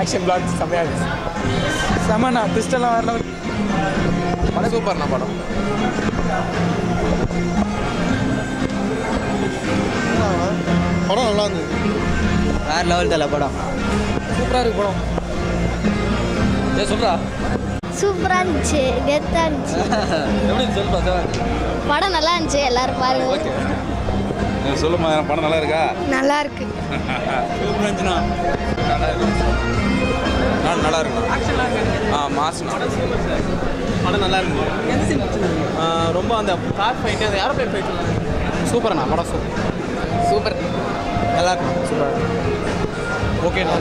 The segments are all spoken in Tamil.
ஆக்ஷன் பிளாக் செம்மையாக இருந்துச்சு செமண்ணா பிஸ்டெல்லாம் வேற level. படம் சூப்பர்ண்ணா படம் படம் நல்லா இருந்தது வேறு லெவல் தலை படம் சூப்பரா இருக்கு படம் ஏ சொல்கிறா சூப்பராக இருந்துச்சு கெத்தாக இருந்துச்சு எப்படி சொல்லுப்பா சார் படம் நல்லா இருந்துச்சு எல்லாரும் பாருங்க சொல்லுமா படம் நல்லா இருக்கா நல்லா இருக்கு சூப்பராக இருந்துச்சுண்ணா நல்லா இருக்கு நல்லா நல்லா இருக்குண்ணா ஆ மாசுண்ணா படம் நல்லா இருக்கு ரொம்ப அந்த கார் ஃபைட்டு அந்த ஏரோப்ளேன் ஃபைட் சூப்பர்ண்ணா படம் சூப்பர் சூப்பர் நல்லா இருக்கும் சூப்பர் ஓகேண்ணா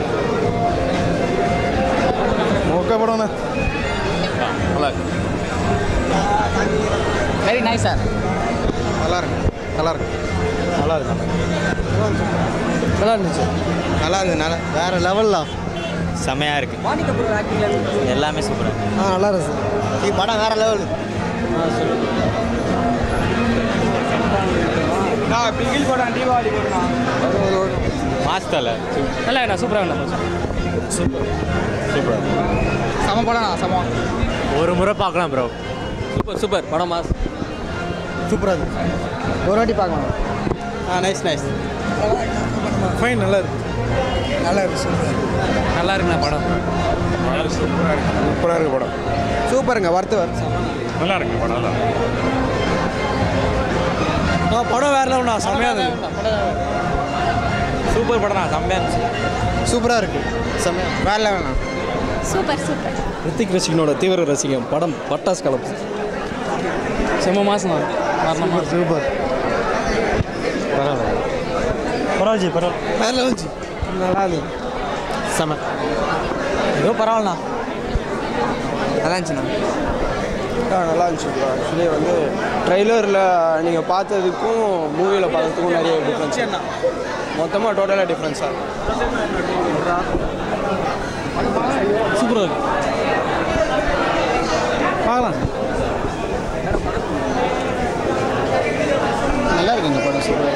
ஓகே படம்ண்ணா நல்லா இருக்கு வெரி நைஸ் சார் நல்லா இருக்கு நல்லா இருக்கு நல்லா இருக்கு நல்லா இருந்துச்சு நல்லா இருந்தது நல்லா வேற லெவல்லாம் செமையாக இருக்கு எல்லாமே சூப்பராக ஆ நல்லா இருக்கு சார் நீ படம் வேற லெவல் நான் பிகில் படம் தீபாவளி படம் மாஸ் தலை நல்லா இருக்கா சூப்பராக இருந்தா சூப்பராக சம படம் சமம் ஒரு முறை பார்க்கலாம் ப்ரோ சூப்பர் சூப்பர் படம் மாஸ் சூப்பராக இருக்கு ஒரு வாட்டி பார்க்கலாம் ஆ நைஸ் நைஸ் ஃபைன் நல்லா இருக்கு நல்லா இருக்கு சூப்பர் நல்லா இருக்குண்ணா படம் சூப்பராக இருக்கு படம் சூப்பருங்க வரத்து வருது நல்லா இருக்கு படம் நல்லா படம் வேற லெவல்ண்ணா செம்மையாக இருந்தது சூப்பர் படம்ண்ணா செம்மையாக இருந்துச்சு சூப்பராக இருக்கு செம்ம வேற லெவல்ண்ணா சூப்பர் சூப்பர் ரித்திக் ரசிகனோட தீவிர ரசிகம் படம் பட்டாஸ் கலப்பு செம்ம மாசம் வரணுமா சூப்பர் பரவாயில்ல ஜி பரவாயில்ல வேற லெவல் ஜி நல்லா இருந்தது செம்ம ஏதோ பரவாயில்லண்ணா நல்லா இருந்துச்சுண்ணா நல்லா இருந்துச்சு ப்ரோ ஆக்சுவலி வந்து ட்ரெய்லரில் நீங்கள் பார்த்ததுக்கும் மூவியில் பார்த்ததுக்கும் நிறைய டிஃப்ரென்ஸ் மொத்தமாக டோட்டலாக டிஃப்ரென்ஸாக சூப்பராக இருக்கு பார்க்கலாம் நல்லா இருக்கு இந்த படம் சூப்பராக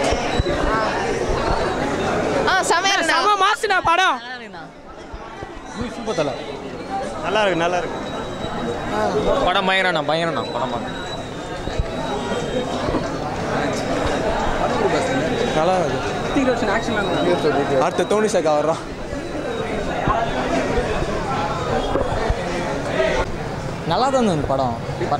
ஆ செமையா செம்ம மாசுண்ணா படம் சூப்பர் தலை நல்லா இருக்கு நல்லா இருக்கு படம் பயங்கரண்ணா பயங்கரண்ணா படம் நல்லா இருக்கு அடுத்த தோனி சக்கா வர்றான் நல்லா தான் இருந்தது படம்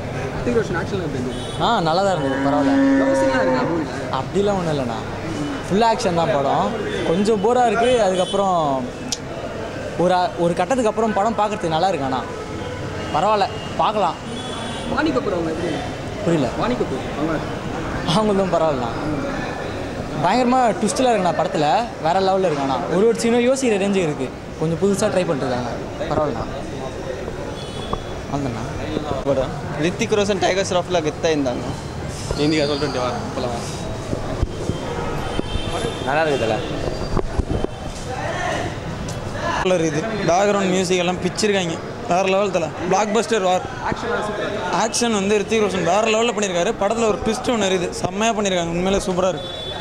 ஆ நல்லா தான் இருந்தது பரவாயில்ல அப்படிலாம் ஒன்றும் இல்லைண்ணா ஃபுல் ஆக்ஷன் தான் படம் கொஞ்சம் போராக இருக்குது அதுக்கப்புறம் ஒரு அ- ஒரு கட்டத்துக்கு அப்புறம் படம் பார்க்கறதுக்கு நல்லா இருக்கு அண்ணா பரவாயில்ல பார்க்கலாம் வாணி கபூர் அவங்க எப்படி புரியல வாணி கபூர் அவங்க அவங்களும் பரவாயில்லண்ணா பயங்கரமாக ட்விஸ்டில் இருக்குண்ணா படத்தில் வேறு லெவலில் இருக்காண்ணா ஒரு ஒரு சீனும் யோசிக்கிற ரேஞ்சு இருக்குது கொஞ்சம் புதுசாக ட்ரை பண்ணிருக்காங்க பரவாயில்லண்ணா வந்தண்ணா ரித்திக் ரோஷன் டைகர் ஸ்ராஃபில் கெத்தாக இருந்தாங்க இந்தியா சொல்லிட்டு வா போலாம் நல்லா இருக்கு தலை கலர் இது பேக்ரவுண்ட் மியூசிக் எல்லாம் பிச்சிருக்காங்க வேறு லெவல் தலை பிளாக் பஸ்டர் வார் ஆக்ஷன் வந்து ரித்திக் ரோஷன் வேறு லெவலில் பண்ணியிருக்காரு படத்தில் ஒரு ட்விஸ்ட் ஒன்று இருக்குது செம்மையாக பண்ணியிருக்காங்க உண்மையிலே சூப்பராக இருக்குது